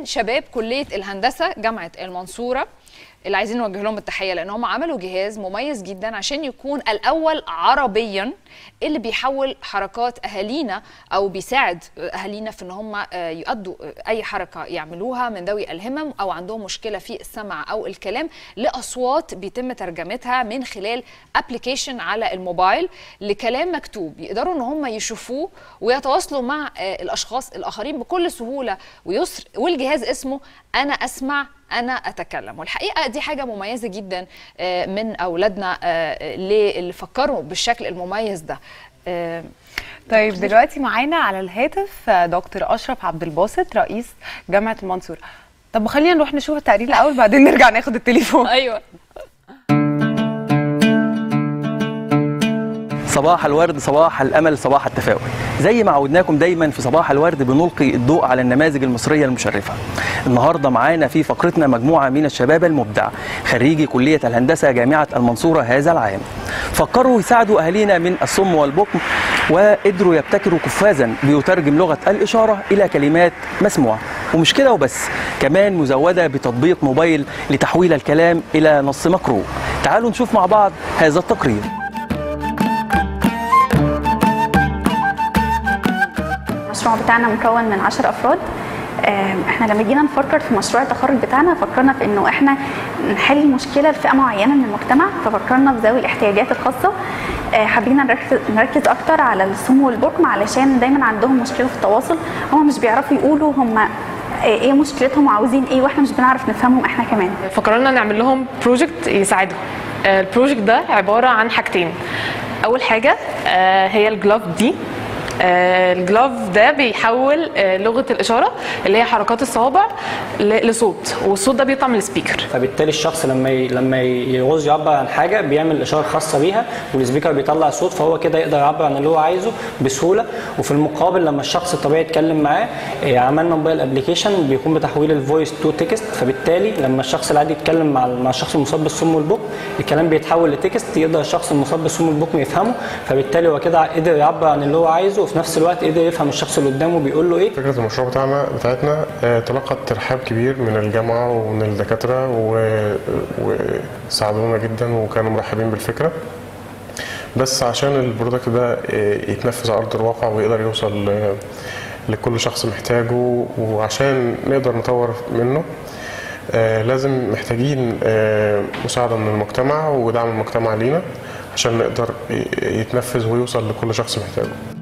شباب كليه الهندسه جامعه المنصوره اللي عايزين نوجه لهم التحيه لان هم عملوا جهاز مميز جدا عشان يكون الاول عربيا اللي بيحول حركات اهالينا او بيساعد اهالينا في ان هم يؤدوا اي حركه يعملوها من ذوي الهمم او عندهم مشكله في السمع او الكلام لاصوات بيتم ترجمتها من خلال ابلكيشن على الموبايل لكلام مكتوب يقدروا ان هم يشوفوه ويتواصلوا مع الاشخاص الاخرين بكل سهوله ويسر والجهاز اسمه انا اسمع انا اتكلم والحقيقه دي حاجه مميزه جدا من اولادنا اللي فكروا بالشكل المميز ده طيب دلوقتي معانا على الهاتف دكتور اشرف عبد الباسط رئيس جامعه المنصوره طب خلينا نروح نشوف التقرير الاول بعدين نرجع ناخد التليفون ايوه صباح الورد صباح الامل صباح التفاؤل زي ما عودناكم دايما في صباح الورد بنلقي الضوء على النماذج المصريه المشرفه النهارده معانا في فقرتنا مجموعه من الشباب المبدع خريجي كليه الهندسه جامعه المنصوره هذا العام فكروا يساعدوا اهالينا من الصم والبكم وقدروا يبتكروا قفازا بيترجم لغه الاشاره الى كلمات مسموعه ومش كده وبس كمان مزوده بتطبيق موبايل لتحويل الكلام الى نص مقروء تعالوا نشوف مع بعض هذا التقرير المشروع بتاعنا مكون من 10 افراد احنا لما جينا نفكر في مشروع التخرج بتاعنا فكرنا في انه احنا نحل مشكله لفئه معينه من المجتمع ففكرنا في ذوي الاحتياجات الخاصه حبينا نركز, نركز اكتر على الصم والبكم علشان دايما عندهم مشكله في التواصل هم مش بيعرفوا يقولوا هم ايه مشكلتهم وعاوزين ايه واحنا مش بنعرف نفهمهم احنا كمان فكرنا نعمل لهم بروجكت يساعدهم البروجكت ده عباره عن حاجتين اول حاجه هي الجلاف دي الجلاف ده بيحول لغه الاشاره اللي هي حركات الصوابع لصوت والصوت ده بيطلع من السبيكر فبالتالي الشخص لما ي... لما يعوز يعبر عن حاجه بيعمل اشاره خاصه بيها والسبيكر بيطلع صوت فهو كده يقدر يعبر عن اللي هو عايزه بسهوله وفي المقابل لما الشخص الطبيعي يتكلم معاه عملنا موبايل ابلكيشن بيكون بتحويل الفويس تو تكست فبالتالي لما الشخص العادي يتكلم مع مع الشخص المصاب بالصم والبكم الكلام بيتحول لتكست يقدر الشخص المصاب بالصم والبكم يفهمه فبالتالي هو كده قدر يعبر عن اللي هو عايزه وفي نفس الوقت قدر يفهم الشخص اللي قدامه بيقول له ايه فكره المشروع بتاعنا بتاعتنا تلقت ترحاب كبير من الجامعه ومن الدكاتره وساعدونا جدا وكانوا مرحبين بالفكره بس عشان البرودكت ده يتنفذ على ارض الواقع ويقدر يوصل لكل شخص محتاجه وعشان نقدر نطور منه لازم محتاجين مساعده من المجتمع ودعم المجتمع لينا عشان نقدر يتنفذ ويوصل لكل شخص محتاجه